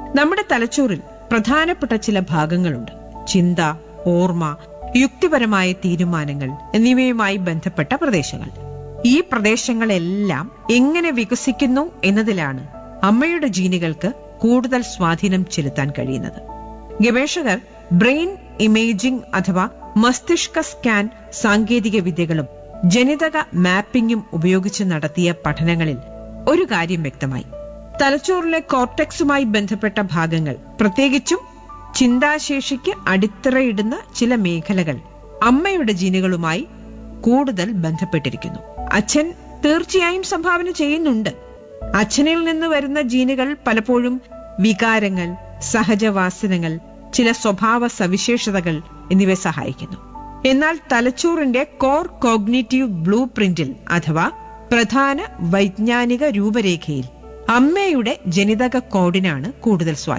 നമ്മുടെ തലച്ചോറിൽ പ്രധാനപ്പെട്ട ചില ഭാഗങ്ങളുണ്ട് ചിന്ത ഓർമ്മ യുക്തിപരമായ തീരുമാനങ്ങൾ എന്നിവയുമായി ബന്ധപ്പെട്ട പ്രദേശങ്ങൾ ഈ പ്രദേശങ്ങളെല്ലാം എങ്ങനെ വികസിക്കുന്നു എന്നതിലാണ് അമ്മയുടെ ജീനുകൾക്ക് കൂടുതൽ സ്വാധീനം ചെലുത്താൻ കഴിയുന്നത് ഗവേഷകർ ബ്രെയിൻ ഇമേജിംഗ് അഥവാ മസ്തിഷ്ക സ്കാൻ സാങ്കേതിക വിദ്യകളും ജനിതക മാപ്പിംഗും ഉപയോഗിച്ച് നടത്തിയ പഠനങ്ങളിൽ ഒരു കാര്യം വ്യക്തമായി തലച്ചോറിലെ കോർട്ടെക്സുമായി ബന്ധപ്പെട്ട ഭാഗങ്ങൾ പ്രത്യേകിച്ചും ചിന്താശേഷിക്ക് അടിത്തറയിടുന്ന ചില മേഖലകൾ അമ്മയുടെ ജീനുകളുമായി കൂടുതൽ ബന്ധപ്പെട്ടിരിക്കുന്നു അച്ഛൻ തീർച്ചയായും സംഭാവന ചെയ്യുന്നുണ്ട് അച്ഛനിൽ നിന്ന് വരുന്ന ജീനുകൾ പലപ്പോഴും വികാരങ്ങൾ സഹജവാസനകൾ ചില സ്വഭാവ സവിശേഷതകൾ എന്നിവ സഹായിക്കുന്നു എന്നാൽ തലച്ചോറിന്റെ കോർ കോഗ്നേറ്റീവ് ബ്ലൂ പ്രിന്റിൽ അഥവാ പ്രധാന വൈജ്ഞാനിക രൂപരേഖയിൽ അമ്മയുടെ ജനിതക കോഡിനാണ് കൂടുതൽ സ്വാധീനം